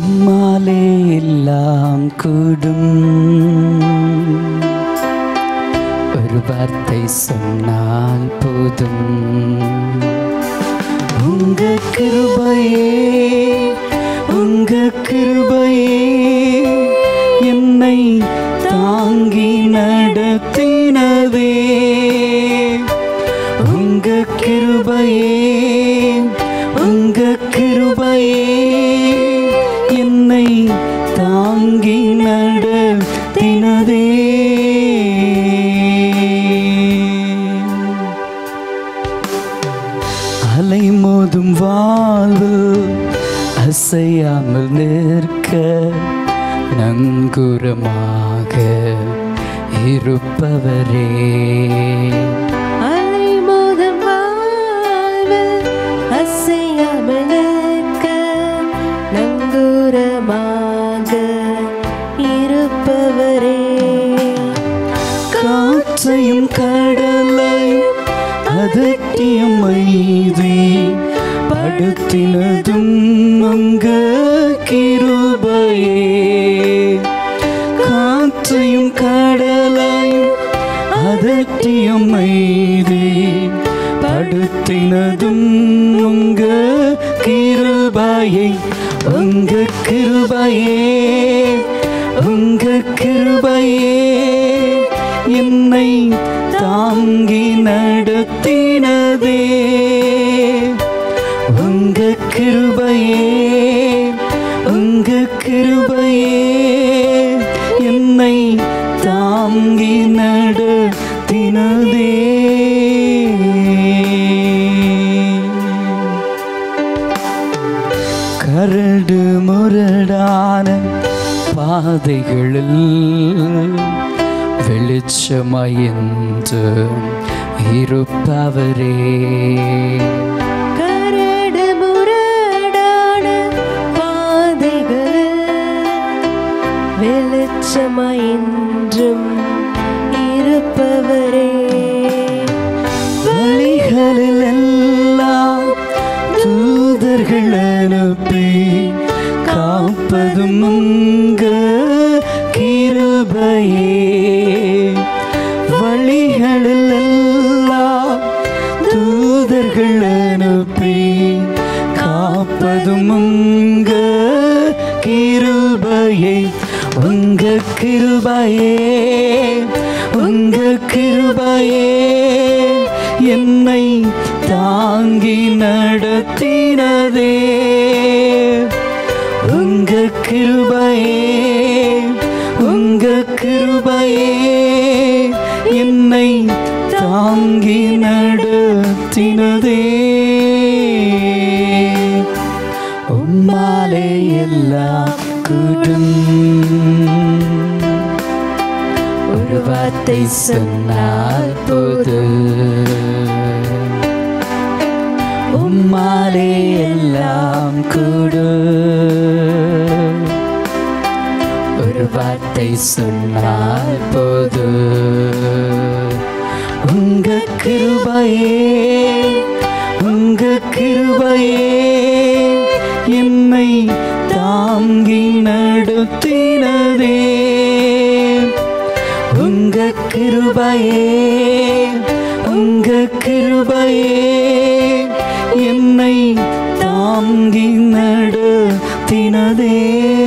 உம்மாலே எல்லாம் கூடும் ஒரு வார்த்தை சொன்னால் போதும் உங்க கிருபையே உங்க கிருபையே என்னை தாங்கி நடத்தினதே உங்க கிருபையே உங்க கிருபையே என்னை தாங்கி நடத்தினதே அலை மோதும் வாழ்வு அசையாமல் நிற்க நங்கூரமாக இருப்பவரே அலை மோதும் வாழ்வு அசையாமல் நிற்க நங்கூரமாக இருப்பவரே காற்றையும் கடலையும் அதட்டியும் மைதி படுத்தினதும் உங்க கிருபையே காற்றையும் கடலையும் அதட்டியும் மைதி படுத்தினதும் உங்க கிருபையை உங்க கிருபையே உங்க கிருபையே என்னை தாங்கி நடத்தினதே உங்க கிருபையே உங்க கிருபையே என்னை தாங்கி நடத்தினதே கரடு முரடான பாதைகளில் வெளிச்சமயந்து இருப்பவரே கரடு முரடான பாதைகளில் வெளிச்சமாயின்றும் இருப்பவரே வழிகளில் எல்லாம் தூதர்கள் அனுப்பி காப்பதும் உங்க கிருபையே வழிகளில் எல்லாம் தூதர்கள் அனுப்பி காப்பதும் உங்க கிருபையை உங்க கிருபையே உங்க கிருபையே என்னை தாங்கி நடத்தினதே உங்க கிருபையே உங்க கிருபையே என்னை தாங்கி நடத்தினதே உம்மாலே எல்லாம் கூடும் ஒரு வார்த்தை சொன்னால் போது உம்மாலே எல்லாம் கூடு ஒரு வார்த்தை சொன்னால் போது உங்க கிருபையே உங்க கிருபையே என்னை தாங்கி நடத்தினதே உங்க கிருபையே உங்க கிருபையே என்னை தாங்கி நடத்தினதே